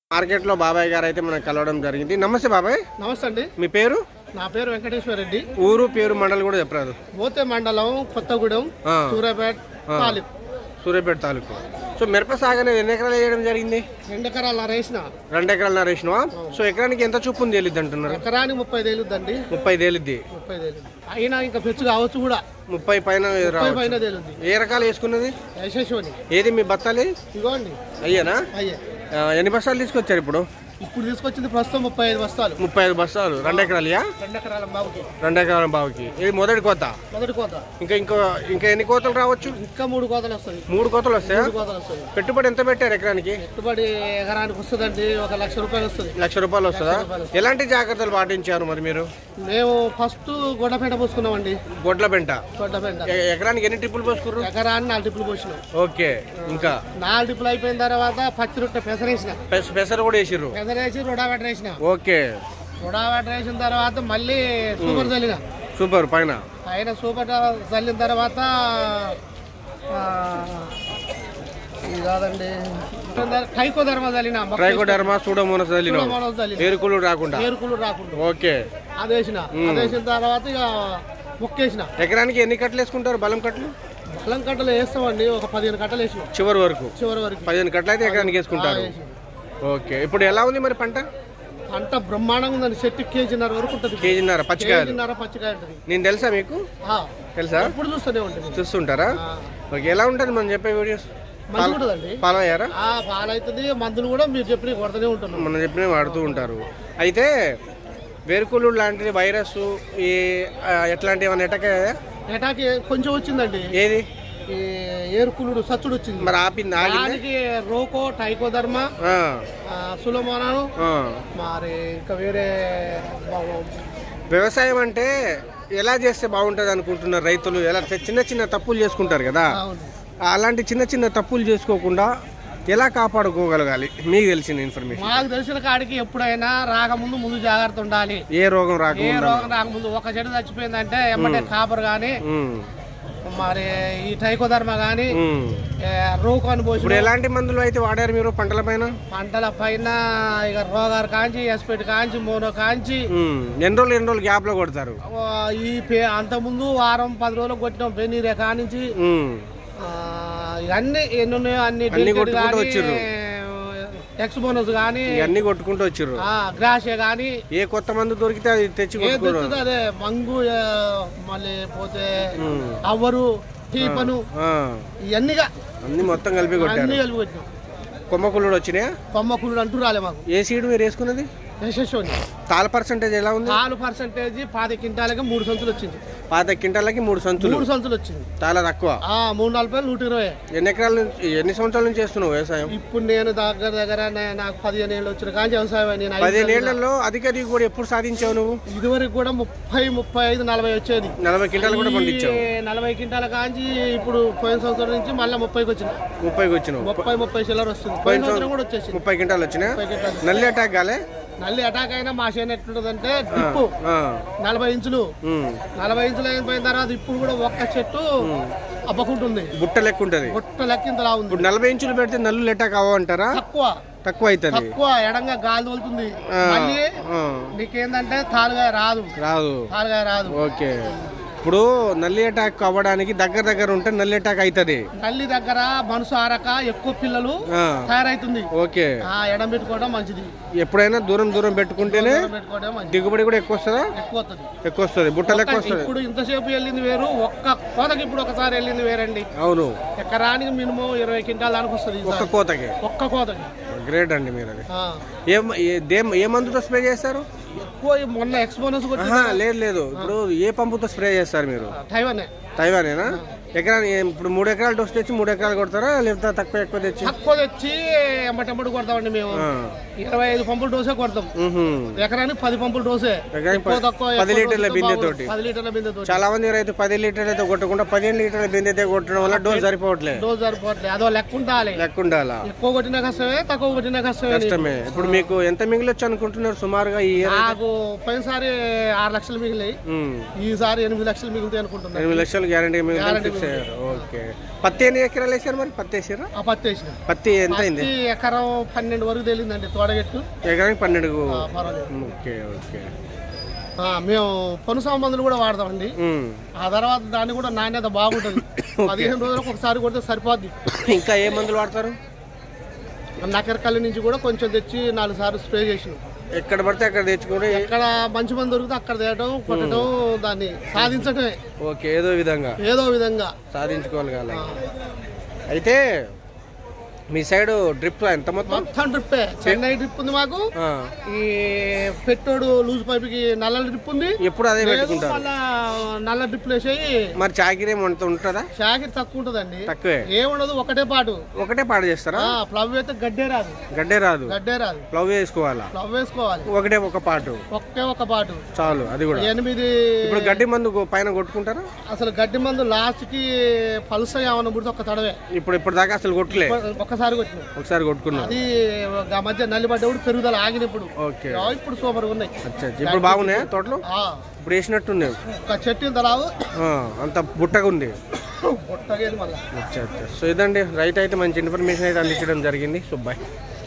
Market లో బాబాయ్ గారు అయితే మనకు కలవడం జరిగింది నమస్తే బాబాయ్ నమస్తే అండి మీ పేరు నా పేరు వెంకటేశ్వర రెడ్డి ఊరు పేరు మండలి కూడా చెప్పరాదు మోతే మండలం కొత్తగూడెం ఆ, సూర్యాపేట తాలూకు సూర్యాపేట తాలూకు సో మిరప సాగు అనేది ఎన్ని ఎకరాలు వేయడం జరిగింది రెండు ఎకరాల వేసిన రెండు ఎకరాలు నరేసినవా సో ఎకరానికి ఎంత చొప్పున తేలిద్ది అంటున్నారు ఎకరానికి ముప్పై తేలుద్దండి ముప్పై తేలిద్ది ముప్పై తేలుద్ది అయినా ఇంకా పెచ్చు కావచ్చు కూడా ముప్పై పైన ముప్పై రావచ్చు పైన తేలుద్ది ఏ రకాలు వేసుకున్నది యశస్వని ఏది మీ బత్తాలి ఇగోండి అయ్యానా అయ్యే ఆ, ఎన్ని బస్తాలు తీసుకొచ్చారు ఇప్పుడు ఇప్పుడు తీసుకొచ్చింది ప్రస్తుతం ముప్పై ఐదు బస్తాలు ముప్పై ఐదు బస్తాలు రెండు ఎకరాలయా రెండు ఎకరాల బాబుకి రెండు ఎకరాల బావుకి ఇది మొదటి కోత మొదటి కోత ఇంకా ఇంకో ఇంకా ఎన్ని కోతలు రావచ్చు ఇంకా మూడు కోతలు వస్తుంది మూడు కోతలు వస్తాయా మూడు కోతలు వస్తుంది పెట్టుబడి ఎంత పెట్టారు ఎకరానికి పెట్టుబడి ఎకరానికి వస్తుందండి ఒక లక్ష రూపాయలు వస్తుంది లక్ష రూపాయలు వస్తుందా ఎలాంటి జాగ్రత్తలు పాటించారు మరి మీరు మేము ఫస్ట్ గొడ్డపేట పోసుకున్నామండి గొడ్ల పెంట గొడ్డపేట ఎ- ఎకరానికి ఎన్ని ట్రిప్పులు పోసుకుర్రు ఎకరాన్ని నాలుగు టిప్పులు పోసినాం ఓకే ఇంకా నాలుగు టిప్పులు అయిపోయిన తర్వాత పచ్చి రొట్టె పెసరేసిన పెస- పెసర కూడా వేసిర్రు పెసరేసి రొడావెట వేసిన ఓకే రొడావెట వేసిన తర్వాత మళ్ళీ సూపర్ చల్లిన సూపర్ పైన పైన సూపర్ చల్లిన తర్వాత ఆ, ఇది కాదండి టైకో ధర్మ చల్లిన ట్రైకోడర్మా సూడోమోనస్ చల్లినావు మొక్కలు చల్లిన ఏరుకులు రాకుండా ఏరుకులు రాకుండా ఓకే అది వేసిన అది వేసిన తర్వాత ఇక మొక్కేసిన ఎకరానికి ఎన్ని కట్టలు వేసుకుంటారు బలం కట్టలు బలం కట్టలు వేస్తామండి ఒక పదిహేను కట్టలు వేసినాం చివరి వరకు చివరి వరకు పదిహేను కట్టలు అయితే ఎకరానికి వేసుకుంటారు వేసినాం. ఓకే ఇప్పుడు ఎలా ఉంది మరి పంట పంట బ్రహ్మాండంగా ఉందండి చెట్టు కేజీన్నర వరకు ఉంటుంది కేజీన్నర పచ్చికాయలు కేజీన్నర పచ్చికాయ ఉంటుంది నేను తెలుసా మీకు ఆ, తెలుసా ఎప్పుడు చూస్తూనే ఉంటుంది చూస్తుంటారా ఆ, ఓకే ఎలా ఉంటుంది మనం చెప్పే వీడియోస్ మంచిగా ఉంటుందండి ఫాలో అయ్యారా ఆ పాలవుతుంది మందులు కూడా మీరు చెప్పిన కొడుతూనే ఉంటున్నాం మనం చెప్పిన వాడుతూ ఉంటారు అయితే వేరుకులు లాంటిది వైరస్ ఈ ఆ, ఎట్లాంటి ఏమైనా ఎటక ఎటాకి కొంచెం వచ్చిందండి ఏది ఈ ఏరుకులుడు సచ్చుడు వచ్చింది మరి ఆపింది ఆగింది దానికి రోకో టైకోధర్మ ఆ, సులమోనాను ఆ. మరి ఇంకా వేరే వ్యవసాయం అంటే ఎలా చేస్తే బాగుంటుంది అనుకుంటున్నారు రైతులు ఎలా చిన్న చిన్న తప్పులు చేసుకుంటారు కదా అవును అలాంటి చిన్న చిన్న తప్పులు చేసుకోకుండా ఎలా కాపాడుకోగలగాలి మీకు తెలిసిన ఇన్ఫర్మేషన్ మాకు తెలిసిన కాడికి ఎప్పుడైనా రాకముందు ముందు జాగ్రత్త ఉండాలి ఏ రోగం ఏ రాకుండా రోగం రాకముందు ఒక చెడు చచ్చిపోయిందంటే ఎమ్మటే కాపర్ కానీ ఉమ్, మరి ఈ టైకోధర్మ కానీ ఉమ్. రోకో అని పోసి ఇప్పుడు ఎలాంటి మందులు అయితే వాడారు మీరు పంటల పైన పంటల పైన ఇక రోగాలు కాంచి ఎస్పెట్ కాంచి మోనో కాంచి ఉమ్, ఎన్ని రోజులు ఎన్ని రోజులు గ్యాప్ లో కొడతారు ఆ, ఈ పే అంతకుముందు వారం పది రోజులు కొట్టినాం పెన్నీరే కానించి ఉమ్, ఆ, ఇవన్నీ ఎన్ని ఉన్నాయో అన్ని అన్ని డెలికేట్ కొట్టుకుంటూ కానీ, వచ్చిర్రు. ఎక్స్ బోనస్ కానీ ఇవన్నీ కొట్టుకుంటూ వచ్చిర్రు గ్రాషే కానీ ఏ కొత్త మందు దొరికితే అది తెచ్చి ఏ కొట్టుకోరు తెచ్చుదో అదే మంగు ఆ, మళ్ళీ పోతే ఉమ్, అవ్వరు టీపను ఆ, ఇవన్నీగా అన్ని మొత్తం కలిపి కొట్టారు అన్ని కలిపి కొట్టినాం కొమ్మకుళ్ళు వచ్చినాయా కొమ్మకుళ్ళు అంటూ రాలే మాకు ఏ సీడ్ మీరు వేసుకున్నది యశస్వని తాల పర్సంటేజ్ ఎలా ఉంది నాలుగు పర్సెంటేజ్ పాతి క్వింటాలకి మూడు సంచులు వచ్చింది పాత క్వింటాలకి మూడు సంచులు మూడు సంచులు వచ్చింది చాలా తక్కువ ఆ మూడు నలభై నూట ఇరవై ఎన్ని ఎకరాల నుంచి ఎన్ని సంవత్సరాల నుంచి చేస్తున్నావు వ్యవసాయం ఇప్పుడు నేను దగ్గర దగ్గర నే- నాకు పదిహేను ఏళ్ళు వచ్చిన కానీ వ్యవసాయం నేను ఐదు పదిహేను ఏళ్ళు ఏళ్లలో అధిక దిగుబడి ఎప్పుడు సాధించావు నువ్వు ఇదివరకు కూడా ముప్పై ముప్పై ఐదు నలభై వచ్చేది నలభై క్వింటాలు కూడా పండించావు ఈ నలభై క్వింటాల కాంచి ఇప్పుడు పోయిన సంవత్సరం నుంచి మళ్ళీ ముప్పైకి వచ్చింది ముప్పైకి వచ్చినావు ముప్పై ముప్పై చిల్లర వస్తుంది పోయిన సంవత్సరం కూడా వచ్చేసింది ముప్పై క్వింటాలు వచ్చినా ముప్పై క్వింటాలు నల్లి అటాక్ కాలే నల్లి అటాక్ అయినా మా చేను ఎట్లుంటుందంటే టిప్పు ఆ, నలభై ఇంచులు ఉమ్. నలభై ఇంచులు అయిపోయిన తర్వాత ఇప్పుడు కూడా ఒక్క చెట్టు అబ్బకుంటుంది బుట్ట లెక్క ఉంటది బుట్ట లెక్కింతలా ఉంది ఇప్పుడు నలభై ఇంచులు పెడితే నల్లు అటాక్ అవ్వంటారా తక్కువ తక్కువ అవుతుంది తక్కువ ఎడంగా గాలి తోలుతుంది ఆ, మళ్ళీ ఆ, నీకేందంటే తాలుగాయ రాదు రాదు తాలుగాయ రాదు ఓకే ఇప్పుడు నల్లి అటాక్ అవ్వడానికి దగ్గర దగ్గర ఉంటే నల్లి అటాక్ అవుతుంది నల్లి దగ్గర మనసు ఆరక ఎక్కువ పిల్లలు ఆ, తయారైతుంది ఓకే ఆ ఎడం పెట్టుకోవడం మంచిది ఎప్పుడైనా దూరం దూరం పెట్టుకుంటేనే దూరం పెట్టుకోవడం మంచిది దిగుబడి కూడా ఎక్కువ వస్తుందా ఎక్కువ వస్తుంది ఎక్కువ వస్తుంది బుట్ట లెక్క వస్తుంది ఇప్పుడు ఇంతసేపు వెళ్ళింది వేరు ఒక్క కోతకి ఇప్పుడు ఒకసారి వెళ్ళింది వేరండి అవును ఎకరానికి మినిమం ఇరవై క్వింటాల్ దానికి వస్తుంది ఒక్క ఈసారి. కోతకి ఒక్క కోతకి గ్రేట్ అండి మీరు అది ఆ. ఏ ఏ- దే- ఏ మందుతో స్ప్రే చేస్తారు ఎక్కువ ఈ మొన్న ఎక్స్పోనస్ కొట్టి ఆహా, లేదు లేదు ఇప్పుడు ఏ పంపుతో స్ప్రే చేస్తారు మీరు టైవనే తైవానేనా ఎకరానికి ఏం- ఇప్పుడు మూడు ఎకరాలు డోస్ తెచ్చి మూడు ఎకరాలు కొడతారా లేకపోతే తక్కువ ఎక్కువ తెచ్చి తక్కువ తెచ్చి ఎంబటెంబడి కొడతామండి మేము ఆ. ఇరవై ఐదు పంపుల డోసే కొడతాం మ్హూ. ఎకరానికి పది పంపుల డోసే ఎకరానికి ఎక్కువ ప- తక్కువ పది ఎక్కువ లీటర్ల డోసుతో బిందె బాగోదు. తోటి పది లీటర్ల బిందె తోటి చాలా మంది అయితే పది లీటర్లు అయితే కొట్టకుండా పదిహేను లీటర్ల బిందె అయితే కొట్టడం వల్ల డోస్ సరిపోవట్లే డోస్ సరిపోవట్లేదు అదో లెక్క ఉండాలి లెక్క ఉండాలా ఎక్కువ కొట్టిన కష్టమే తక్కువ కొట్టిన కష్టమే కష్టమే ఇప్పుడు మీకు ఎంత మిగిలొచ్చు అనుకుంటున్నారు సుమారుగా ఈ ఇయర్ ఆ నాకు పోయినసారి ఆరు లక్షలు మిగిలినాయి ఉమ్. ఈసారి ఎనిమిది లక్షలు మిగులుతాయి అనుకుంటున్నాను ఎనిమిది లక్షలు గ్యారంటీ మీరు Guarantee ఫిక్స్ అయ్యారు ఓకే పత్తి ఎన్ని ఎకరాలు వేసారు మరి పత్తి వేసారా ఆ పత్తి వేసిన పత్తి ఎంత అయింది పత్తి ఎకరం పన్నెండు వరకు తెలియదండి తోడగెట్టు ఎకరానికి పన్నెండు ఆ, పర్వాలేదు ఓకే ఓకే ఆ, మేము పను మందులు కూడా వాడతామండి ఉమ్. ఆ తర్వాత దాన్ని కూడా నాణ్యత బాగుంటుంది పదిహేను రోజులకు ఒకసారి కొడితే సరిపోద్ది ఇంకా ఏ మందులు వాడతారు నకరకల్లి నుంచి కూడా కొంచెం తెచ్చి నాలుగు సార్లు స్ప్రే చేసినాం ఎక్కడ పడితే అక్కడ తెచ్చుకొని ఎక్కడ మంచి మంది దొరికితే అక్కడ తేయడం కొట్టడం దాన్ని సాధించడమే ఓకే ఏదో విధంగా ఏదో విధంగా సాధించుకోవాలి కాలే ఆ, అయితే మీ సైడ్ డ్రిప్ ఎంత మొత్తం మొత్తం డ్రిప్పే చెన్నై డ్రిప్ ఉంది మాకు ఆ. ఈ పెట్టోడు లూజ్ పైప్కి నల్ల డ్రిప్ ఉంది ఎప్పుడు అదే లేదు, పెట్టుకుంటారు మళ్ళా నల్ల డ్రిప్లు వేసేయి మరి చాకిరీ ఏమంత ఉంటుందా షాకిరి తక్కువ ఉంటుందండి తక్కువే ఏముండదు ఒకటే పాటు ఒకటే పాడు చేస్తారా ఆ, ప్లవ్ అయితే గడ్డే రాదు గడ్డే రాదు గడ్డే రాదు ప్లవ్ వేసుకోవాలా ప్లవ్ వేసుకోవాలి ఒకటే ఒక పాటు ఒకే ఒక పాటు చాలు అది కూడా ఎనిమిది ఇప్పుడు గడ్డి మందు గో- పైన కొట్టుకుంటారా అసలు గడ్డి మందు లాస్ట్ కి పలుస ఏమన్నా పుడితే ఒక్క తడవే ఇప్పుడు ఇప్పుడు దాకా అసలు కొట్టలే ఒక్కసారి కొట్టినాం ఒకసారి కొట్టుకున్నారు అది ఆ మధ్య నల్లిపడ్డప్పుడు పెరుగుదల ఆగినప్పుడు ఓకే ఆ, ఇప్పుడు సూపర్ ఉన్నాయి అచ్చా అచ్చా. ఇప్పుడు బాగున్నాయా తోటలు ఆ, ఇప్పుడు వేసినట్టున్నాయి ఒక చెట్టు ఇంత రావు ఆ, అంత బుట్టగా ఉంది పొట్టగేది మళ్ళా అచ్చా అచ్చా సో ఇదండి రైట్ అయితే మంచి ఇన్ఫర్మేషన్ అయితే అందించడం జరిగింది సో బాయ్